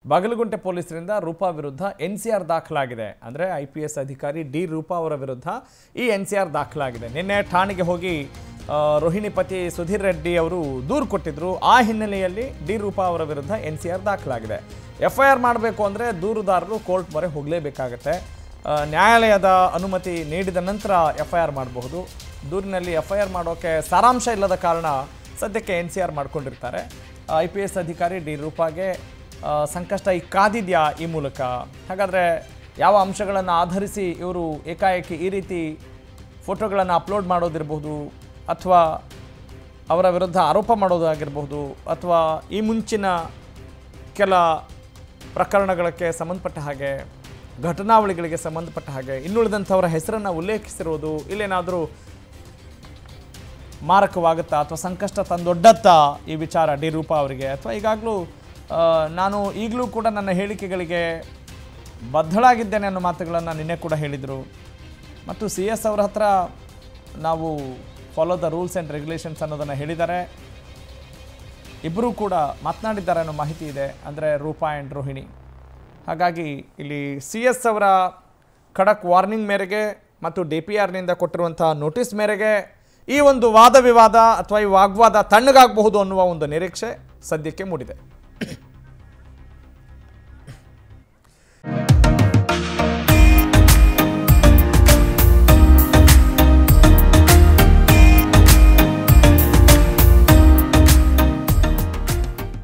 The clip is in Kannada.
ಬಾಗಲಗುಂಟೆ ಪೊಲೀಸರಿಂದ ರೂಪಾ ವಿರುದ್ಧ ಎನ್ ಸಿ ಆರ್ ದಾಖಲಾಗಿದೆ ಅಂದರೆ ಐ ಪಿ ಎಸ್ ಅಧಿಕಾರಿ ಡಿ ರೂಪಾ ಅವರ ವಿರುದ್ಧ ಈ ಎನ್ ಸಿ ಆರ್ ದಾಖಲಾಗಿದೆ ನಿನ್ನೆ ಠಾಣೆಗೆ ಹೋಗಿ ಆ, ರೋಹಿಣಿ ಪತಿ ಸುಧೀರ್ ರೆಡ್ಡಿ ಅವರು ದೂರು ಕೊಟ್ಟಿದ್ರು ಆ ಹಿನ್ನೆಲೆಯಲ್ಲಿ ಡಿ ರೂಪಾ ಅವರ ವಿರುದ್ಧ ಎನ್ ಸಿ ಆರ್ ದಾಖಲಾಗಿದೆ ಎಫ್ ಐ ಆರ್ ಮಾಡಬೇಕು ಅಂದರೆ ದೂರುದಾರರು ಕೋರ್ಟ್ ಮೊರೆ ಹೋಗಲೇಬೇಕಾಗತ್ತೆ ಆ, ನ್ಯಾಯಾಲಯದ ಅನುಮತಿ ನೀಡಿದ ನಂತರ ಎಫ್ ಐ ಆರ್ ಮಾಡಬಹುದು ದೂರಿನಲ್ಲಿ ಎಫ್ ಐ ಆರ್ ಮಾಡೋಕ್ಕೆ ಸಾರಾಂಶ ಇಲ್ಲದ ಕಾರಣ ಸದ್ಯಕ್ಕೆ ಎನ್ ಸಿ ಆರ್ ಮಾಡ್ಕೊಂಡಿರ್ತಾರೆ ಐ ಪಿ ಎಸ್ ಅಧಿಕಾರಿ ಡಿ ರೂಪಾಗೆ ಆ, ಸಂಕಷ್ಟ ಈ ಕಾದಿದೆಯಾ ಈ ಮೂಲಕ ಹಾಗಾದರೆ ಯಾವ ಅಂಶಗಳನ್ನು ಆಧರಿಸಿ ಇವರು ಏಕಾಏಕಿ ಈ ರೀತಿ ಫೋಟೋಗಳನ್ನು ಅಪ್ಲೋಡ್ ಮಾಡೋದಿರಬಹುದು ಅಥವಾ ಅವರ ವಿರುದ್ಧ ಆರೋಪ ಮಾಡೋದಾಗಿರಬಹುದು ಅಥವಾ ಈ ಮುಂಚಿನ ಕೆಲ ಪ್ರಕರಣಗಳಿಗೆ ಸಂಬಂಧಪಟ್ಟ ಹಾಗೆ ಘಟನಾವಳಿಗಳಿಗೆ ಸಂಬಂಧಪಟ್ಟ ಹಾಗೆ ಇನ್ನುಳಿದಂಥವರ ಹೆಸರನ್ನು ಉಲ್ಲೇಖಿಸಿರೋದು ಇಲ್ಲೇನಾದರೂ ಮಾರಕವಾಗುತ್ತಾ ಅಥವಾ ಸಂಕಷ್ಟ ತಂದೊಡ್ಡತ್ತಾ ಈ ವಿಚಾರ ಡಿ ರೂಪಾ ಅವರಿಗೆ ಅಥವಾ ಈಗಾಗಲೂ ಆ, ನಾನು ಈಗಲೂ ಕೂಡ ನನ್ನ ಹೇಳಿಕೆಗಳಿಗೆ ಬದ್ಧಳಾಗಿದ್ದೇನೆ ಅನ್ನೋ ಮಾತುಗಳನ್ನು ನಿನ್ನೆ ಕೂಡ ಹೇಳಿದರು ಮತ್ತು ಸಿ ಎಸ್ ಅವರ ಹತ್ರ ನಾವು follow the rules and regulations ಅನ್ನೋದನ್ನು ಹೇಳಿದ್ದಾರೆ ಇಬ್ಬರೂ ಕೂಡ ಮಾತನಾಡಿದ್ದಾರೆ ಅನ್ನೋ ಮಾಹಿತಿ ಇದೆ ಅಂದರೆ ರೂಪಾ ಆ್ಯಂಡ್ ರೋಹಿಣಿ ಹಾಗಾಗಿ ಇಲ್ಲಿ ಸಿ ಎಸ್ ಅವರ ಖಡಕ್ ವಾರ್ನಿಂಗ್ ಮೇರೆಗೆ ಮತ್ತು ಡಿ ಪಿ ಆರ್ನಿಂದ ಕೊಟ್ಟಿರುವಂಥ ನೋಟಿಸ್ ಮೇರೆಗೆ ಈ ಒಂದು ವಾದ ವಿವಾದ ಅಥವಾ ಈ ವಾಗ್ವಾದ ತಣ್ಣಗಾಗಬಹುದು ಅನ್ನುವ ಒಂದು ನಿರೀಕ್ಷೆ ಸದ್ಯಕ್ಕೆ ಮೂಡಿದೆ